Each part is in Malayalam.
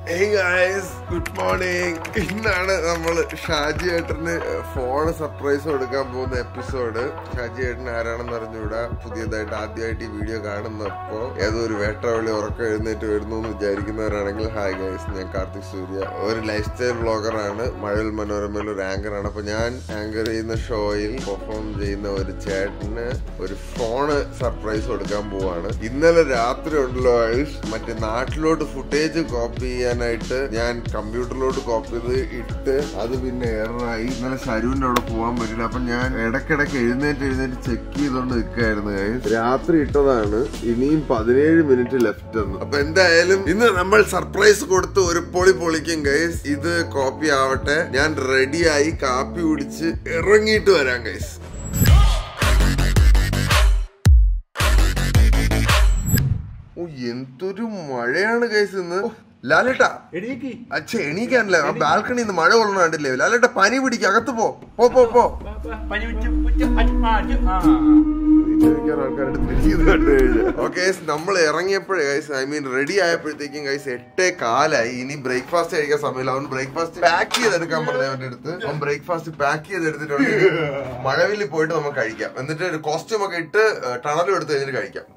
Hey guys, good morning. ഇന്നാണ് നമ്മൾ ഷാജി ഏട്ടന് ഫോൺ സർപ്രൈസ് കൊടുക്കാൻ പോകുന്ന എപ്പിസോഡ് ഷാജി ഏട്ടൻ ആരാണെന്ന് അറിഞ്ഞുകൂടാ പുതിയതായിട്ട് ആദ്യമായിട്ട് ഈ വീഡിയോ കാണുന്നപ്പോ ഏതോ ഒരു വേട്ടവളി ഉറക്കം എഴുന്നേറ്റ് വരുന്നു എന്ന് വിചാരിക്കുന്നവരാണെങ്കിൽ ഹായ് ഗൈസ് ഞാൻ കാർത്തിക് സൂര്യ ഒരു ലൈഫ് സ്റ്റൈൽ ബ്ലോഗറാണ് മഴവിൽ മനോരമയിൽ ഒരു ആങ്കറാണ് അപ്പൊ ഞാൻ ആങ്കർ ചെയ്യുന്ന ഷോയിൽ പെർഫോം ചെയ്യുന്ന ഒരു ചേട്ടന് ഒരു ഫോണ് സർപ്രൈസ് കൊടുക്കാൻ പോവാണ് ഇന്നലെ രാത്രി ഉണ്ടല്ലോ guys, മറ്റേ നാട്ടിലോട്ട് ഫുട്ടേജ് കോപ്പി ചെയ്യാനായിട്ട് ഞാൻ കമ്പ്യൂട്ടറിലോട്ട് കോപ്പി ചെയ്ത് ഇട്ട് അത് പിന്നെ എററായി ഇന്നലെ ശരുവിന്റെ അവിടെ പോകാൻ പറ്റില്ല അപ്പൊ ഞാൻ ഇടക്കിടക്ക് എഴുന്നേറ്റ് എഴുന്നേറ്റ് ചെക്ക് ചെയ്തോണ്ട് നിൽക്കായിരുന്നു guys. രാത്രി ഇട്ടതാണ് ഇനിയും പതിനേഴ് മിനിറ്റ് ലെഫ്റ്റ് എന്ന് അപ്പൊ എന്തായാലും ഇന്ന് നമ്മൾ സർപ്രൈസ് കൊടുത്ത് ഒരു പൊളി പൊളിക്കും ഗൈസ് ഇത് കോപ്പി ആവട്ടെ ഞാൻ റെഡിയായി കാപ്പി കുടിച്ച് ഇറങ്ങിയിട്ട് വരാം ഗൈസ് ഓ എന്തൊരു മഴയാണ് ഗൈസ് ഇന്ന് ലാലേട്ടാ എണീക്ക് അച്ഛ എണീക്കാനല്ലേ ആ ബാൽക്കണി നിന്ന് മഴ കൊള്ളണ കണ്ടില്ലേ ലാലേട്ട പനി പിടിക്കുക അകത്ത് പോ പോ പോ പോ പനി വെച്ച് വെച്ച് അടി- ആ, അടി- ആ. ഓക്കെ നമ്മൾ ഇറങ്ങിയപ്പോഴേ ഗൈസ് ഐ മീൻ റെഡി ആയപ്പോഴത്തേക്കും ഗൈസ് എട്ടേ കാലായി ഇനി ബ്രേക്ക്ഫാസ്റ്റ് കഴിക്കാൻ സമയമില്ല അവൻ ബ്രേക്ക്ഫാസ്റ്റ് പാക്ക് ചെയ്തെടുക്കാൻ പറഞ്ഞു അവന്റെ അടുത്ത് അവൻ ബ്രേക്ക്ഫാസ്റ്റ് പാക്ക് ചെയ്തെടുത്തിട്ടുണ്ട് മഴവില്ലിൽ പോയിട്ട് നമുക്ക് കഴിക്കാം എന്നിട്ട് ഒരു കോസ്റ്റ്യൂം ഒക്കെ ഇട്ട് ടണലും എടുത്ത് കഴിഞ്ഞിട്ട് കഴിക്കാം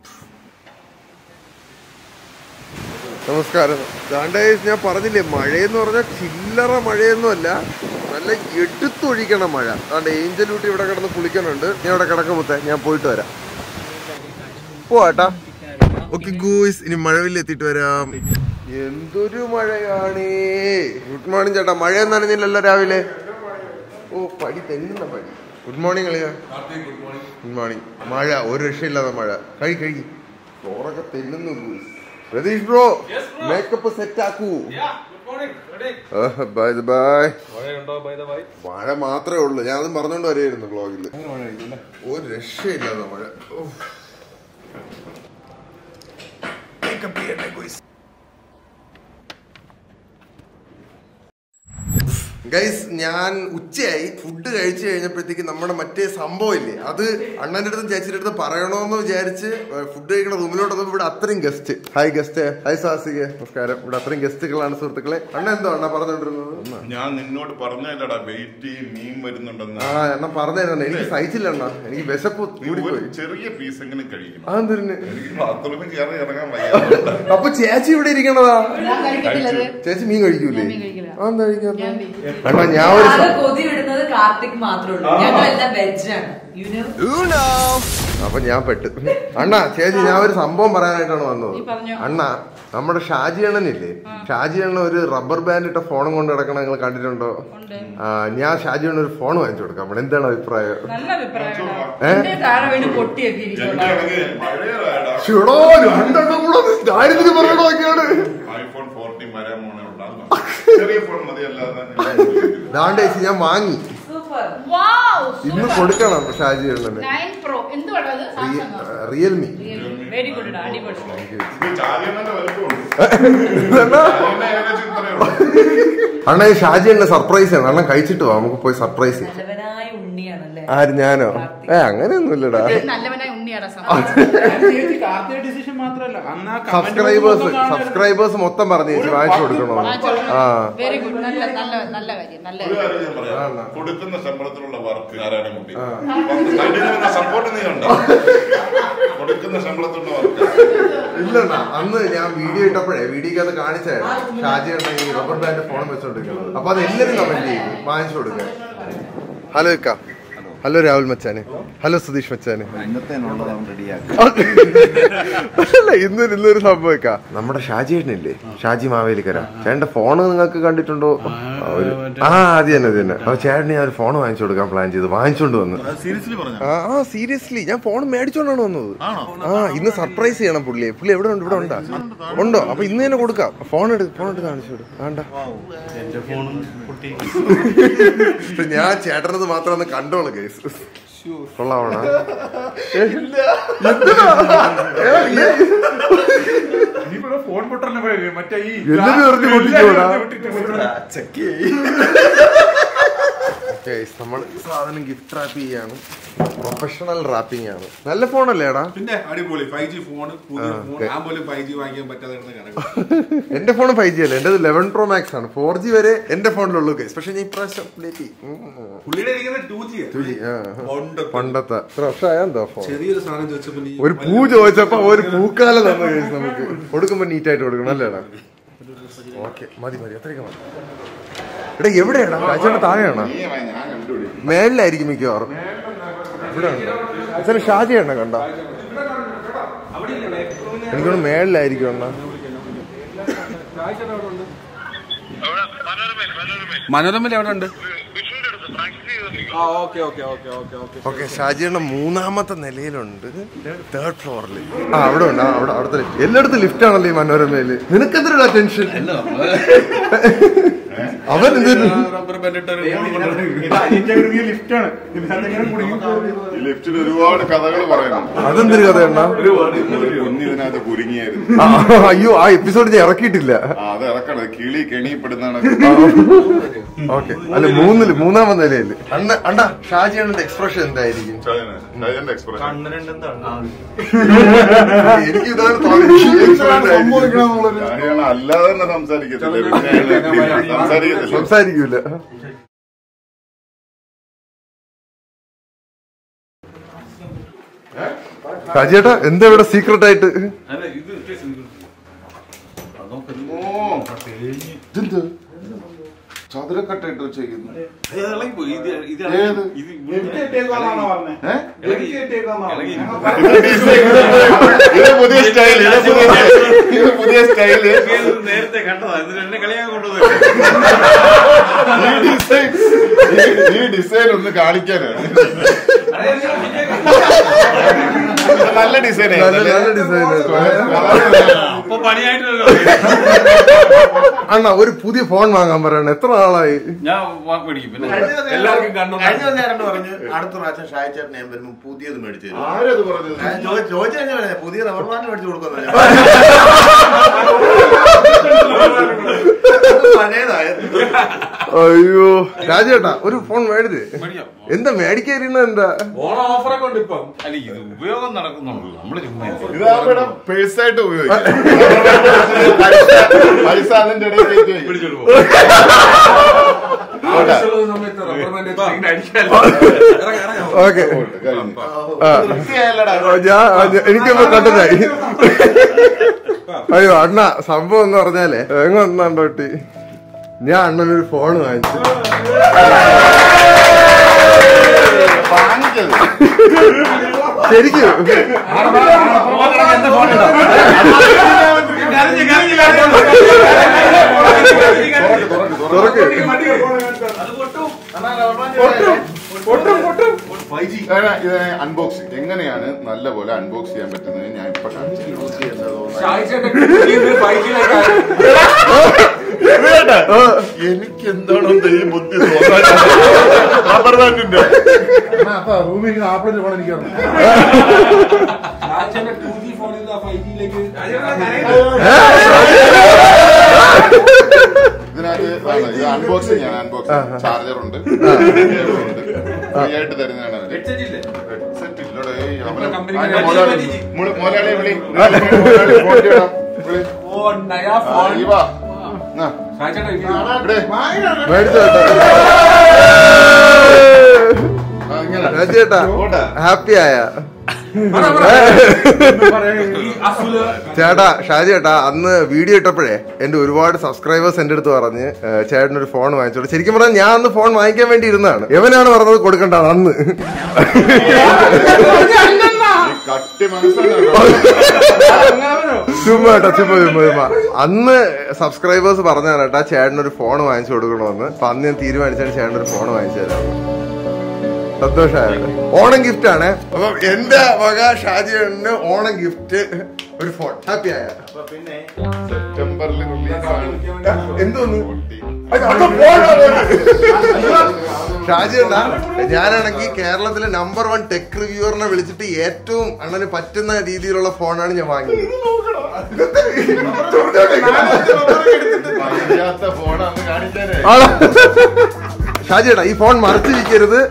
നമസ്കാരം ദാണ്ടേസ് ഞാൻ പറഞ്ഞില്ലേ മഴയെന്ന് പറഞ്ഞാൽ ചില്ലറ മഴയൊന്നും അല്ല നല്ല എടുത്തൊഴിക്കണ മഴ അതുകൊണ്ട് ഏഞ്ചൽ ഊട്ടി ഇവിടെ കിടന്ന് കുളിക്കണുണ്ട് ഞാൻ ഇവിടെ കിടക്കുമ്പത്തെ ഞാൻ പോയിട്ട് വരാം പോവാട്ടാ ഓക്കെ ഗൂയ്സ് ഇനി മഴവില്ല എത്തിയിട്ട് വരാം എന്തൊരു മഴയാണേ ഗുഡ് മോർണിംഗ് ചേട്ടാ മഴയൊന്നും നനഞ്ഞില്ലല്ലോ രാവിലെ ഓ പടി തെന്നുന്ന പടി ഗുഡ് മോർണിംഗ് അളിയ ഗുഡ് മോർണിംഗ് മഴ ഒരു രക്ഷയില്ലാത്ത മഴ കഴി കഴി ഫ്ലോറൊക്കെ തെന്നുന്നു guys Ratheesh bro makeup set ആക്കൂ ബൈ ബൈ മഴ മാത്രമേ ഉള്ളൂ ഞാൻ അതും പറഞ്ഞോണ്ട് വരെയായിരുന്നു ബ്ലോഗിൽ ഒരു രക്ഷയില്ലാത്ത മഴ ഓ. Makeup ചെയ്യട്ടെ, guys. ഗൈസ് ഞാൻ ഉച്ചയായി ഫുഡ് കഴിച്ചു കഴിഞ്ഞപ്പോഴത്തേക്ക് നമ്മുടെ മറ്റേ സംഭവം ഇല്ലേ അത് അണ്ണന്റെ അടുത്തും ചേച്ചിയുടെ അടുത്ത് പറയണോന്ന് വിചാരിച്ച് ഫുഡ് കഴിക്കുന്ന റൂമിലോട്ട് വന്നപ്പോൾ ഇവിടെ അത്രയും guest hi guest hi Sasika നമസ്കാരം ഇവിടെ അത്രയും ഗസ്റ്റുകളാണ് സുഹൃത്തുക്കളെ അണ്ണ എന്തോ അണ്ണ പറഞ്ഞോണ്ടിരുന്നത് ഞാൻ നിന്നോട് പറഞ്ഞല്ലടാ വെയിറ്റ് മീൻ വരുന്നുണ്ടെന്ന് ആ എണ്ണ പറഞ്ഞായിരുന്നു എനിക്ക് സഹിച്ചില്ല അണ്ണ എനിക്ക് വിശപ്പ് നീ ഒരു കൂടിപ്പോയി ചെറിയ പീസ് എങ്ങനെ കഴിക്കണം അതെന്തിന് എനിക്ക് ബാത്റൂമിൽ കയറി ഇറങ്ങാൻ വയ്യ അപ്പൊ ചേച്ചി ഇവിടെ ഇരിക്കണതാ ഞാൻ കഴിക്കത്തില്ലത് ചേച്ചി മീൻ കഴിക്കൂലേ ഞാൻ മീൻ കഴിക്കില്ല. അതെന്താ കഴിക്കാത്ത ഞാൻ കഴിക്കും. അണ്ണാ ഞാൻ ഒരു ആകെ കൊതി വിടുന്നത് കാർത്തിക് മാത്രമേ ഉള്ളൂ ഞങ്ങളെല്ലാം വെജാണ് യുനോ അപ്പൊ ഞാൻ പെട്ട് അണ്ണ ചേച്ചി ഞാൻ ഒരു സംഭവം പറയാനായിട്ടാണ് വന്നത് നീ പറഞ്ഞോ. അണ്ണ നമ്മുടെ ഷാജി അണ്ണനില്ലേ ഷാജി അണ്ണൻ ഒരു റബ്ബർ ബാൻഡ് ഇട്ട ഫോണും കൊണ്ട് കിടക്കണ നിങ്ങൾ കണ്ടിട്ടുണ്ടോ ഉണ്ട്. ആ ഞാൻ ഷാജി അണ്ണൻ ഒരു ഫോൺ വാങ്ങിച്ചു കൊടുക്കാം അവിടെ എന്താണ് അഭിപ്രായം നല്ല അഭിപ്രായമാണ് ഏ? എന്റെ താഴെ വീണ് പൊട്ടിയൊക്കെ ഇരിക്കുന്നുണ്ട് എനിക്കാണെങ്കിൽ മഴയടാ ഷുടോ, രണ്ടെണ്ണം കൂടെ ദാരിദ്ര്യം പറയണതൊക്കെയാണ് ഐഫോൺ ഫോർട്ടീൻ വരാൻ പോണേ ഉണ്ടാകും ചെറിയ ഫോൺ മതി അല്ലാതെ ദാണ്ട് ചേച്ചി ഞാൻ വാങ്ങി സൂപ്പർ വാവ് ഇന്ന് കൊടുക്കണം ഷാജി അണ്ണന് നയൻ പ്രോ എന്ത് വേണം അത് സാംസങ് റിയൽമി വെരി ഗുഡ് അടിപൊളി ചാലിയണ്ണന്റെ വലുപ്പമുണ്ട് ചാലിയണ്ണ ഏകദേശം ഇത്രയേ ഉള്ളൂ അണ്ണ ഈ ഷാജി അണ്ണ സർപ്രൈസ് ആണ് അണ്ണൻ കഴിച്ചിട്ട് വാ നമുക്ക് പോയി സർപ്രൈസ് ചെയ്യാം നല്ലവനായ ഉണ്ണിയാണല്ലേ ആര് ഞാനോ ഏ അങ്ങനെയൊന്നുമില്ലടാ നല്ലവനായ ഉണ്ണിയാണ് കാർത്തിക ഡിസിഷൻ മാത്രല്ല അന്ന് ആ comment സബ്സ്ക്രൈബേഴ്സ് മൊത്തം കാണുന്നത് സബ്സ്ക്രൈബേഴ്സ് മൊത്തം പറഞ്ഞു ചേച്ചി വാങ്ങിച്ചു കൊടുക്കണോ ആ വെരി ഗുഡ് നല്ല നല്ല നല്ല കാര്യം നല്ല ഒരു കാര്യം കാര്യം ഞാൻ പറയാം കൊടുക്കുന്ന ശമ്പളത്തിലുള്ള വർക്ക് ആരാണ് കുട്ടി സൈഡിൽ നിന്ന് സപ്പോർട്ട് നീ ഉണ്ടോ കൊടുക്കുന്ന ശമ്പളത്തിലുള്ള വർക്ക് ഇല്ലണ്ണ അന്ന് ഞാൻ വീഡിയോ ഇട്ടപ്പോഴേ വീഡിയോക്കകത്ത് കാണിച്ചായിരുന്നു ഷാജി അണ്ണ ഈ റബ്ബർ ബാൻഡ് ഫോൺ വെച്ചോണ്ടിരിക്കുന്നത് അപ്പൊ അത് എല്ലാരും കമന്റ് ചെയ്തു വാങ്ങിച്ചു കൊടുക്കാൻ ഹലോ ഇക്ക ഹലോ രാഹുൽ മച്ചാന് ഹലോ സുധീഷ് മച്ചാന് അല്ല ഇന്നൊരു ഇന്നൊരു സംഭവം ഇക്ക നമ്മുടെ ഷാജി ഏട്ടനില്ലേ ഷാജി മാവേലിക്കര ചേട്ടന്റെ ഫോണ് നിങ്ങൾക്ക് കണ്ടിട്ടുണ്ടോ ആ, ഒരു- ആ അത് തന്നെ അത് തന്നെ അപ്പൊ ചേട്ടന് ഞാൻ ഒരു ഫോൺ വാങ്ങിച്ചു കൊടുക്കാൻ പ്ലാൻ ചെയ്ത് വാങ്ങിച്ചോണ്ട് വന്നു സീരിയസ്ലി പറഞ്ഞു ആ ആ സീരിയസ്ലി ഞാൻ ഫോൺ മേടിച്ചോണ്ടാണ് വന്നത് ആ ഇന്ന് സർപ്രൈസ് ചെയ്യണം പുള്ളിയെ പുള്ളി എവിടെ ഉണ്ട് ഇവിടെ ഉണ്ടാ ഉണ്ടോ അപ്പൊ ഇന്ന് തന്നെ കൊടുക്കാം ഫോൺ എടുത്ത് ഫോൺ എടുത്ത് കാണിച്ചു വിടും വേണ്ട ഞാൻ ചേട്ടനത് മാത്രം ഒന്ന് കണ്ടോളൂ കേസ് കൊള്ളാവണ നീ ഇവിടെ ഫോൺ പൊട്ടലിനെ പോയി മറ്റേ ഈ എന്തിനു എറിഞ്ഞ് പൊട്ടിച്ചോടാ? Guys, നമ്മൾ സാധനം ഗിഫ്റ്റ് റാപ്പ് ചെയ്യാണ് പ്രൊഫഷണൽ റാപ്പിംഗ് ആണ് നല്ല ഫോണല്ലേടാ പിന്നെ അടിപൊളി ഫൈവ് ജി ഫോൺ പുതിയ ആ, ഫോൺ okay. ഞാൻ പോലും ഫൈവ് ജി വാങ്ങിക്കാൻ പറ്റാതെ കിടന്ന് കിടക്കും എന്റെ ഫോൺ ഫൈവ് ജി അല്ല എന്റെ ലെവൻ പ്രോ മാക്സ് ആണ് ഫോർ ജി വരെ എന്റെ ഫോണിലുള്ളൂ കേസ് പക്ഷെ ഞാൻ ഇപ്രാവശ്യം update ചെയ്യും. ഉം, ഉം. പുള്ളിയുടെ ഇരിക്കുന്നത് ടു ജി 2G, ആ, ആ. പണ്ടത്തെ. പണ്ടത്തെ എത്ര വർഷമായ എന്തോ ഫോൺ ചെറിയൊരു സാധനം ചോദിച്ചപ്പോ നീ ഒരു പൂ ചോദിച്ചപ്പോ ഒരു പൂക്കാലം തന്നു കഴിച്ചു നമുക്ക് കൊടുക്കുമ്പോ നീറ്റ് ആയിട്ട് കൊടുക്കണം അല്ലേടാ ഓക്കെ മതി മതി അത്രയൊക്കെ മതി എടാ എവിടെയാടാ കാഴ്ചയുടെ താഴെയാണോ ഞാൻ കണ്ടുപിടിക്കും മേളിലായിരിക്കും മിക്കവാറും ഇവിടെ അച്ഛന് ഷാജിയാണ് കണ്ട എനിക്കൊന്ന് മേളിലായിരിക്കും അണ്ണാ മനോരമയിൽ എവിടെ ഉണ്ട് ആ okay okay okay okay okay okay ഷാജിയുടെ മൂന്നാമത്തെ നിലയിലുണ്ട് തേർഡ് ഫ്ലോറിൽ ആ അവിടെ ഉണ്ട് ആ, അവിടെ അവിടുത്തെ ലിഫ്റ്റ് എല്ലായിടത്തും ലിഫ്റ്റ് ആണല്ലോ ഈ മനോരമയില് നിനക്കെന്തൊരു ടെൻഷൻ അവൻ എന്തൊരു റബ്ബർ ബാൻഡ് ഇട്ട ഒരു ലിഫ്റ്റാണ് ഈ ലിഫ്റ്റിൽ ഒരുപാട് കഥകൾ പറയുന്നുണ്ട് അതെന്തൊരു കഥയണ്ണ ഒരു കുഞ്ഞ് ഇതിനകത്ത് കുരുങ്ങിയായിരുന്നു അയ്യോ ആ എപ്പിസോഡ് ഞാൻ ഇറക്കിയിട്ടില്ല ആ, അത് ഇറക്കണത് കിളി കെണിപ്പെടുന്നാണ് ഓക്കെ അല്ല മൂന്നില് മൂന്നാമത്തെ നിലയില് അണ്ണ അണ്ണ ഷാജിയുടെ എക്സ്പ്രഷൻ എന്തായിരിക്കും ഷൈജന്റെ എക്സ്പ്രഷൻ എനിക്ക് ഇതാണ് തോന്നിയത് ഷാജിയാണ് അല്ലാതെ തന്നെ സംസാരിക്കത്തില്ല പിന്നെ അയാള് സംസാരിക്കത്തില്ല സംസാരിക്കൂല ഷാജിയേട്ടാ എന്താ ഇവിടെ സീക്രട്ട് ആയിട്ട് ഇതെന്ത്? ചതുരക്കട്ട ഇട്ട് വെച്ചേക്കുന്നു ഏത്? ഏ? ഇത് പുതിയ സ്റ്റൈൽ ഇത് പുതിയ ഇത് പുതിയ സ്റ്റൈല് നേരത്തെ കണ്ടതാ എന്നിട്ട് എന്നെ കളിയാക്കാൻ കൊണ്ടുപോയി ഈ ഡിസൈൻ ഈ ഡിസൈൻ ഒന്ന് കാണിക്കാനാണ് നല്ല ഡിസൈൻ നല്ല നല്ല ഡിസൈൻ അപ്പൊ പണിയായിട്ടല്ലോ അണ്ണ ഒരു പുതിയ ഫോൺ വാങ്ങാൻ പറയണ എത്ര നാളായി ഞാൻ വാക്ക് പിടിക്കും പിന്നെ എല്ലാവർക്കും കണ്ണു കഴിഞ്ഞ നേരം പറഞ്ഞു അടുത്ത പ്രാവശ്യം ഷായിച്ചേട്ടൻ ഞാൻ വരുമ്പോ പുതിയത് മേടിച്ചു തരും ആരത് പറഞ്ഞത് ഞാൻ ചോ- ചോദിച്ചു കഴിഞ്ഞാൽ പറഞ്ഞേ, പുതിയ റബ്ബർ ബാൻഡ് മേടിച്ചു കൊടുക്കുന്നു പഴയതായിരുന്നു അയ്യോ രാജേട്ടാ ഒരു ഫോൺ മേടിച്ച് എന്താ മേടിക്കാതിരുന്ന എന്താ ഓണം ഓഫറൊക്കെ ഉണ്ട് ഇപ്പം അല്ല ഇത് ഉപയോഗം നടക്കുന്നുണ്ടല്ലോ നമ്മള് ചുമ്മാ ഇത് അവിടെ പേഴ്സായിട്ട് ഉപയോഗിക്കും പൈസ അതിന്റെ ഇടയിൽ കയറ്റി വയ്ക്കും. പിടിച്ചോണ്ട് പോകും ആവശ്യമുള്ള സമയത്ത് റബ്ബർ ബാൻഡ് വെച്ച് ഇങ്ങനെ അടിക്കാലോ. ഇറങ്ങ്, ഇറങ്ങ്. ഓക്കെ കഴിഞ്ഞു. ആ വൃത്തിയായല്ലോടാ. ഞാൻ എനിക്കൊന്ന് കണ്ടതായി അയ്യോ അണ്ണ സംഭവം എന്ന് പറഞ്ഞാലേ എങ്ങ വന്നാണ്ടോട്ടി ഞാൻ അണ്ണനൊരു ഫോൺ വാങ്ങിച്ചു വാങ്ങിച്ചത് ശരിക്കും കരഞ്ഞ് കരഞ്ഞ് കരഞ്ഞ് തുറക്ക് എടാ, ഇത് അൺബോക്സിങ് എങ്ങനെയാണ് നല്ല പോലെ അൺബോക്സ് ചെയ്യാൻ പറ്റുന്നത് ഞാൻ ഇപ്പൊ കാണിച്ചു ഷായിച്ചേട്ടൻ കുട്ടിയിൽ ഫൈവ് ജിയിലേക്ക് എനിക്ക് എന്താണോ ഈ ബുദ്ധി റബ്ബർ ബാൻഡിന്റെ റൂമിൽ ആപ്പിളിന്റെ ഫോൺ എനിക്ക് ഷായിച്ചേട്ടൻ ടു ജി ഫോണിൽ നിന്ന് ഫൈവ് ജിയിലേക്ക് ഇതിനകത്ത് ആണ്, ഇത് അൺബോക്സിംഗ് ആണ് അൺബോക്സിംഗ് ചാർജർ ഉണ്ട് കേബിൾ ഉണ്ട് ഫ്രീ ആയിട്ട് തരുന്നതാണ് അവര് ഹെഡ്സെറ്റ് ഇല്ലേ ഹെഡ്സെറ്റ് ഇല്ലടേ അവനെ കമ്പനിക്ക് അതിന്റെ വലിയ മുതലാളി വലിയ മുള- മുതലാളിയെ വിളി മുതലാളി ഫോൺ ചെയ്യണം. വിളി. ഓ നയാ ആ, ഫോൺ ഈ വാ. ആ, ഷായിച്ചേട്ടൻ ഇത് ഇവിടെ. മേടിച്ചോ ആ, ഇങ്ങനെ. രാജേട്ടാ പോട്ടെ. ഹാപ്പി ആയ ഈ അസുല ചേട്ടാ ഷാജി ചേട്ടാ അന്ന് വീഡിയോ ഇട്ടപ്പോഴേ എന്റെ ഒരുപാട് സബ്സ്ക്രൈബേഴ്സ് എന്റെ അടുത്ത് പറഞ്ഞ് ഏ, ചേട്ടനൊരു ഫോൺ വാങ്ങിച്ചോളൂ ശരിക്കും പറഞ്ഞാൽ ഞാൻ അന്ന് ഫോൺ വാങ്ങിക്കാൻ വേണ്ടി ഇരുന്നതാണ് എവനാണ് പറഞ്ഞത് കൊടുക്കണ്ടത് അന്ന് ഈ കട്ടി മനസ്സിലാണ് ചുമ്മാ കേട്ടോ ചുമ്മാ ചുമ്മാ ചുമ്മാ അന്ന് സബ്സ്ക്രൈബേഴ്സ് പറഞ്ഞാണ് കേട്ടാ ചേട്ടനൊരു ഫോൺ വാങ്ങിച്ചു കൊടുക്കണമെന്ന് അപ്പൊ അന്ന് ഞാൻ തീരുമാനിച്ചാണ് ചേട്ടനൊരു ഫോൺ വാങ്ങിച്ചു തരാം സന്തോഷമായല്ലേ ഓണം ഗിഫ്റ്റ് ആണ് അപ്പം എന്റെ വക ഷാജിന് ഓണം ഗിഫ്റ്റ് ഒരു ഫോൺ ഹാപ്പി ആയ സെപ്റ്റംബറിൽ റിലീസാണ് എന്തോന്ന് പൊട്ടി. ഷാജി എന്നാ ഞാനാണെങ്കിൽ കേരളത്തിലെ നമ്പർ വൺ ടെക് റിവ്യൂറിനെ വിളിച്ചിട്ട് ഏറ്റവും അണ്ണന് പറ്റുന്ന രീതിയിലുള്ള ഫോണാണ് ഞാൻ വാങ്ങിയത് വയ്യാത്ത ഫോണാന്ന് കാണിക്കാനേ ആണോ? ഷാജിയേട്ടാ ഈ ഫോൺ മറച്ചിരിക്കരുത്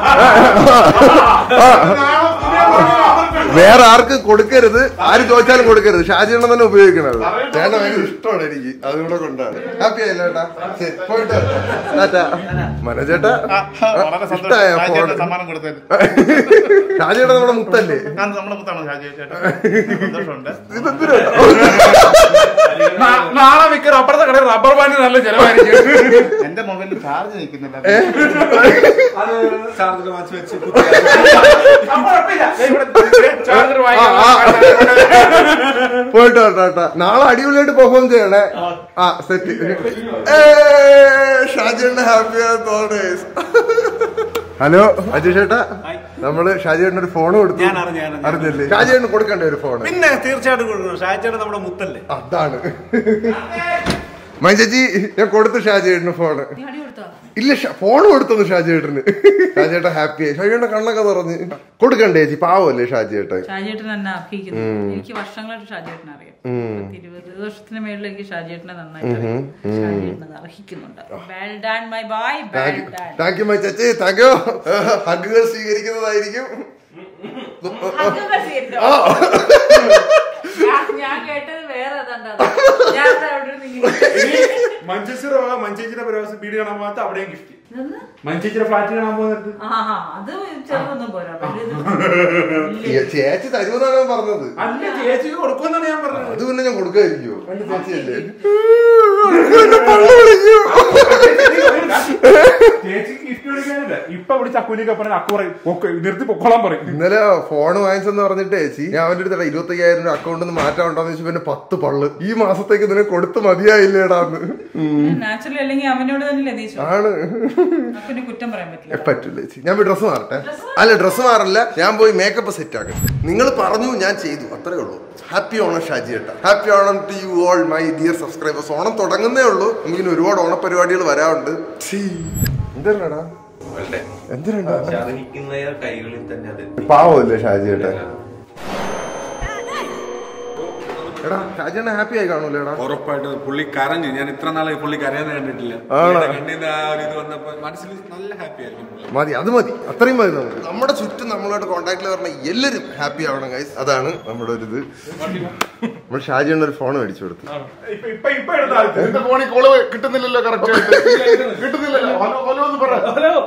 വേറെ ആർക്കും കൊടുക്കരുത് ആര് ചോദിച്ചാലും കൊടുക്കരുത് ഷാജിയണ്ണ തന്നെ ഉപയോഗിക്കണത് ചേട്ടൻ ഭയങ്കര ഇഷ്ടമാണ് എനിക്ക് അതുകൂടെ കൊണ്ടാണ് ഹാപ്പി ആയില്ല ചേട്ടാ ശരി, പോയിട്ട് ടാറ്റാ മനോജേട്ടാ വളരെ ഇഷ്ടായ സന്തോഷം ഫോൺ ഷാജിയേട്ടന് സമ്മാനം കൊടുത്തതിൽ ഷാജിയേട്ട നമ്മുടെ മുത്തല്ലേ ഞാൻ നമ്മളെ മുത്താണ് ഷാജി ചേട്ടാ സന്തോഷമുണ്ട് ഇതെന്തിനാ നാ- നാളെ മിക്കറും അപ്പുറത്തെ കടയിൽ റബ്ബർ ബാൻഡ് നല്ല ചെലവായിരിക്കും എന്റെ മൊബൈലിൽ ചാർജ് നിൽക്കുന്നില്ല ചാർജർ വാച്ച് വെച്ച് അപ്പൊ കുഴപ്പമില്ല. ദേ ഇവിടെ ചാർജർ ആ, വാങ്ങിക്കാം ആ. പോയിട്ട് വരട്ടെ കേട്ടാ നാളെ അടിപൊളിയായിട്ട് പെർഫോം ചെയ്യണേ ആ സെറ്റ് ഷാജിയുടെ ഹാപ്പി ഹലോ അജു ചേട്ടാ നമ്മള് ഷാജിയേട്ടന് ഒരു ഫോൺ കൊടുത്തു ഞാൻ അറിഞ്ഞു, ഞാൻ അറിഞ്ഞു. അറിഞ്ഞില്ലേ ഷാജിയേട്ടന് കൊടുക്കണ്ടേ ഒരു ഫോൺ പിന്നെ തീർച്ചയായിട്ടും കൊടുക്കണം ഷാജേട്ടൻ നമ്മുടെ മുത്തല്ലേ അതാണ് മൈ ചേച്ചി ഞാൻ കൊടുത്തു ഷാജിയേട്ടന് ഫോണ് നീ അടി കൊടുത്തോ ഇല്ല ഫോൺ കൊടുത്തു ഷാജിയേട്ടന് ഷാജിയേട്ടൻ ഹാപ്പി ആയി ഷാജിയേട്ടൻ കണ്ണൊക്കെ തുറഞ്ഞ് കൊടുക്കണ്ടേ ചേച്ചി പാവല്ലേ ഷാജിയേട്ടൻ ഷാജിയേട്ടൻ എന്നെ അർഹിക്കുന്നു എനിക്ക് വർഷങ്ങളായിട്ട് ഷാജിയേട്ടനെ അറിയാം പത്ത് ഇരുപത് വർഷത്തിന് മേളിൽ എനിക്ക് ഷാജിയേട്ടനെ നന്നായിട്ട് അറിയാം ഷാജിയേട്ടനെ അത് അർഹിക്കുന്നുണ്ട് well done my boy well done thank you my chechi thank you ഹഗുകൾ സ്വീകരിക്കുന്നതായിരിക്കും ആ. ഞാൻ കേട്ടത് വേറെ ഏതാണ്ടാ. ഞാൻ ഇവിടെ അവിടെ ഇരുന്ന് ഇങ്ങനെ മഞ്ചേശ്വര മഞ്ചേച്ചിയുടെ പ്രവാസി വീട് കാണാൻ പോകാത്ത അവിടെയും ഗിഫ്റ്റ് ഇതൊന്ന് മഞ്ചേച്ചിയുടെ ഫ്ലാറ്റ് കാണാൻ പോകുന്നത് ആഹാ, അത് ചെറുതൊന്നും പോരാ വലുത്. ഈ ചേച്ചി തരുമെന്നാണ് പറഞ്ഞത് അല്ല ചേച്ചിക്ക് കൊടുക്കുമെന്നാണ് ഞാൻ പറഞ്ഞത് അത് പിന്നെ ഞാൻ കൊടുക്കാതിരിക്കോ എന്റെ ചേച്ചിയല്ലേ ചേച്ചിക്ക് ഗിഫ്റ്റ് കൊടുക്കാനില്ല ഇപ്പൊ വിളിച്ച് അക്കൂലിയൊക്കെ പറഞ്ഞ അക്കു പറയും "പൊക്ക്, നിർത്തി പൊക്കോളാൻ പറയും ഇന്നലെ ഫോൺ വാങ്ങിച്ചെന്ന് പറഞ്ഞിട്ട് ചേച്ചി ഞാൻ അവന്റെ അടുത്ത് ഇരുപത്തി അയ്യായിരം രൂപ അക്കൗണ്ടിൽ നിന്ന് മാറ്റാൻ ഉണ്ടോന്ന് ചോദിച്ചു പിന്നെ പത്ത് പള്ള് ഈ മാസത്തേക്ക് നിന്നെ കൊടുത്ത് മതിയായില്ലേടാന്ന് നാച്ചുറലി അല്ലെങ്കിൽ അവനോട് തന്നെ നീ ചോദിച്ചു ആണ് അപ്പനെ കുറ്റം പറയാൻ പറ്റില്ല പറ്റില്ല ചേച്ചി ഞാൻ പോയി ഡ്രസ്സ് മാറട്ടെ അല്ല ഡ്രസ്സ് മാറില്ല ഞാൻ പോയി മേക്കപ്പ് സെറ്റ് ആക്കട്ടെ നിങ്ങൾ പറഞ്ഞു ഞാൻ ചെയ്തു അത്രേ ഉള്ളൂ ഹാപ്പി ഓണം ഷാജി ഏട്ടാ happy Onam to you all my dear subscribers Onam തുടങ്ങുന്നേ ഉള്ളൂ നമുക്കിനി ഒരുപാട് ഓണപരിപാടികൾ വരാറുണ്ട് എന്തിനാടാ എന്തിനാ കൈകളിൽ തന്നെ അത് പാവല്ലേ ഷാജി ഏട്ടാ എടാ ഷാജി അണ്ണ ഹാപ്പി ആയി കാണൂലേടാ ഉറപ്പായിട്ട് പുള്ളി കരഞ്ഞു ഞാൻ ഇത്ര നാളെ പുള്ളി കരയാന്ന് കണ്ടിട്ടില്ല ആണോ? പുള്ളിയുടെ കണ്ണിന്ന് ആ ഒരു ഇത് വന്നപ്പോ മനസ്സിൽ നല്ല ഹാപ്പി ആയിരിക്കും പുള്ളി. മതി അത് മതി അത്രയും മതി നമുക്ക് നമ്മുടെ ചുറ്റും നമ്മളോട് കോണ്ടാക്ടിൽ പറഞ്ഞ എല്ലാവരും ഹാപ്പി ആവണം ഗൈസ് അതാണ് നമ്മുടെ ഒരു ഇത് നമ്മൾ ഷാജി അണ്ണ ഒരു ഫോൺ മേടിച്ചു കൊടുത്തു ഇപ്പൊ ഇപ്പൊ ഇപ്പൊ എടുത്ത ആൾക്ക് എന്റെ ഫോണിൽ കോള് കിട്ടുന്നില്ലല്ലോ കറക്റ്റ് കിട്ടുന്നില്ലല്ലോ ഹലോ ഹലോ എന്ന് പറ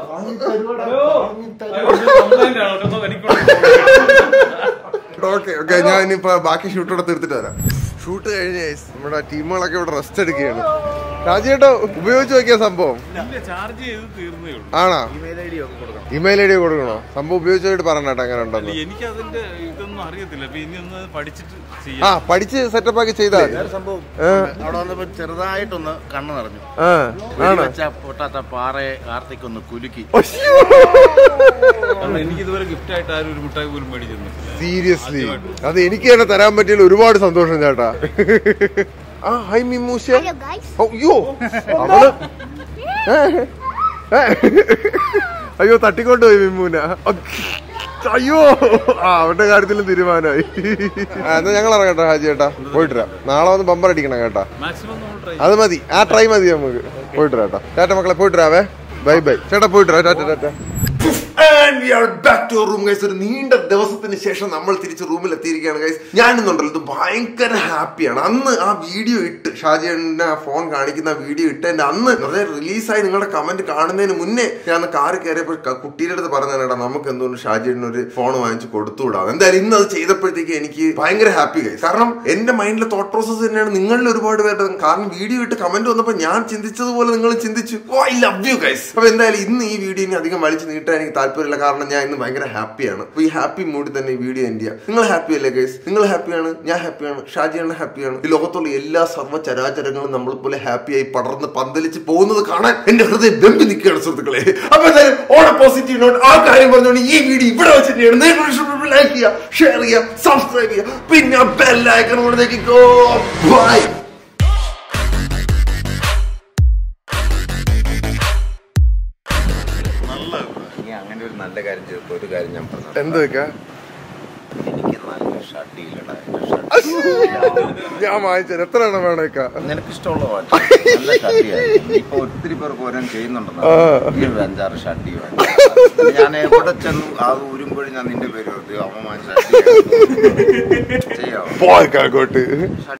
ഓക്കെ ഓക്കെ ഞാൻ ഇനിയിപ്പോ ബാക്കി ഷൂട്ട് കൂടെ തീർത്തിട്ട് വരാം ഷൂട്ട് കഴിഞ്ഞ guys, നമ്മുടെ ടീമുകളൊക്കെ ഇവിടെ റെസ്റ്റ് എടുക്കുകയാണ് ഷാജിയേട്ടോ ഉപയോഗിച്ച് നോക്കിയ സംഭവം ചാർജ് ചെയ്ത് തീർന്നേ ഉള്ളൂ ആണോ ഇമെയിൽ ഐ ഡി ഒക്കെ കൊടുക്കണം ഇമെയിൽ ഐ ഡി കൊടുക്കണോ സംഭവം ഉപയോഗിച്ച് നോക്കിയിട്ട് പറഞ്ഞാട്ടോ അങ്ങനെ ഉണ്ടെന്ന് എനിക്ക് അതിന്റെ ഇതൊന്നും അറിയത്തില്ല അപ്പൊ ഇനി ഒന്ന് പഠിച്ചിട്ട് ആ ചെയ്യാം പഠിച്ച് സെറ്റപ്പ് ആക്കി ചെയ്താൽ മതി വേറെ സംഭവം ഏ. അവിടെ വന്നപ്പോ ചെറുതായിട്ടൊന്ന് കണ്ണ് നിറഞ്ഞു ആ ആണോ വെച്ച പൊട്ടാത്ത പാറയെ കാർത്തിക് ഒന്ന് കുലുക്കി കാരണം എനിക്ക് ഇതുവരെ ഗിഫ്റ്റ് ആയിട്ട് ആരും ഒരു മിഠായി പോലും മേടിച്ചു തന്നിട്ടില്ല സീരിയസ്ലി അത് എനിക്ക് തന്നെ തരാൻ പറ്റിയതിൽ ഒരുപാട് സന്തോഷം ചേട്ടാ ആ ഹൈ മിമ്മൂശ അയ്യോ അവള് ഏ, ഏ. അയ്യോ തട്ടിക്കൊണ്ട് പോയി മിമ്മൂന അയ്യോ ആ അവന്റെ കാര്യത്തിലും തീരുമാനമായി ആ, എന്നാ ഞങ്ങൾ ഇറങ്ങട്ടെ ഹാജി ചേട്ടാ പോയിട്ട് വരാം നാളെ വന്ന് ബമ്പർ അടിക്കണം കേട്ടാ മാക്സിമം നമ്മൾ ട്രൈ അത് മതി ആ ട്രൈ മതി നമുക്ക് പോയിട്ട് വരാം കേട്ടോ ടാറ്റ മക്കളെ പോയിട്ട് വരാവേ ബൈ ബൈ ചേട്ടാ പോയിട്ട് വരാം Tata Tata And we are back to our room, guys. ഒരു നീണ്ട ദിവസത്തിന് ശേഷം നമ്മൾ തിരിച്ച് റൂമിൽ എത്തിയിരിക്കുകയാണ് ഗൈസ് ഞാനിന്നുണ്ടല്ലോ ഇത് ഭയങ്കര ഹാപ്പിയാണ് അന്ന് ആ വീഡിയോ ഇട്ട് ഷാജിയുടെ ആ ഫോൺ കാണിക്കുന്ന ആ വീഡിയോ ഇട്ടതിന്റെ അന്ന് റിലീസായി നിങ്ങളുടെ കമന്റ് കാണുന്നതിന് മുന്നേ ഞാൻ അന്ന് കാറ് കയറിയപ്പോൾ ക- കുട്ടിയുടെ അടുത്ത് പറഞ്ഞാടാ നമുക്ക് എന്തുകൊണ്ട് ഷാജിയുടെ ഒരു ഫോൺ വാങ്ങിച്ച് കൊടുത്തുവിടാം എന്തായാലും ഇന്ന് അത് ചെയ്തപ്പോഴത്തേക്ക് എനിക്ക് ഭയങ്കര ഹാപ്പി ഗൈസ് കാരണം എന്റെ മൈൻഡിലെ തോട്ട് പ്രോസസ് തന്നെയാണ് നിങ്ങളിൽ ഒരുപാട് പേരുടെ കാരണം വീഡിയോ ഇട്ട് കമന്റ് വന്നപ്പോൾ ഞാൻ ചിന്തിച്ചതുപോലെ നിങ്ങൾ ചിന്തിച്ചു oh I love you guys അപ്പൊ എന്തായാലും ഇന്ന് ഈ വീഡിയോ ഇനി അധികം വലിച്ചു നീട്ടാൻ എനിക്ക് താല്പര്യമില്ല കാരണം ഞാൻ ഇന്ന് ഭയങ്കര ഹാപ്പിയാണ് അപ്പൊ ഈ ഹാപ്പി മൂഡിൽ തന്നെ ഈ വീഡിയോ എൻഡ് ചെയ്യാം നിങ്ങൾ ഹാപ്പി അല്ലേ ഗൈസ് നിങ്ങൾ ഹാപ്പിയാണ് ഞാൻ ഹാപ്പിയാണ് ഷാജിയാണ് ഹാപ്പിയാണ് ഈ ലോകത്തുള്ള എല്ലാ സർവ്വ ചരാചരങ്ങളും നമ്മൾ പോലെ ഹാപ്പിയായി പടർന്ന് പന്തലിച്ച് പോകുന്നത് കാണാൻ എന്റെ ഹൃദയം വെമ്പി നിൽക്കുകയാണ് സുഹൃത്തുക്കളെ അപ്പൊ എന്തായാലും ഓണ പോസിറ്റീവ് നോട്ട് ആ കാര്യം പറഞ്ഞുകൊണ്ട് ഈ വീഡിയോ ഇവിടെ വെച്ചിട്ടാണ് ലൈക്ക് ചെയ്യുക ഷെയർ ചെയ്യുക സബ്സ്ക്രൈബ് ചെയ്യുക പിന്നെ ബെല്ലൈക്കൺ കൂടെ ഗോ ബൈ നീ അങ്ങനെ ഒരു നല്ല കാര്യം ചെയ്തപ്പോ ഒരു കാര്യം ഞാൻ പറഞ്ഞു എന്ത് വെക്കാ എനിക്ക് നല്ല ഷർട്ട് ഇല്ലടാ എന്റെ ഷർട്ട് ഞാൻ വാങ്ങിച്ചത് എത്ര എണ്ണം വേണേക്കാ നിനക്കിഷ്ടമുള്ള പാട്ട് നല്ല ഷഡ്ഡിയായിരുന്നു ഇപ്പൊ ഒത്തിരി പേർക്ക് ഓരോ ചെയ്യുന്നുണ്ടെന്ന് ഈ ഒരു അഞ്ചാറ് ഷഡ്ഡി വേണം ഞാൻ എവിടെ ചെന്നു ആ ഊരുമ്പോഴും ഞാൻ നിന്റെ പേര് ഓർത്തു അമ്മ ഷഡ്ഡി ചെയ്യാം പോയിക്കാക്കോട്ട്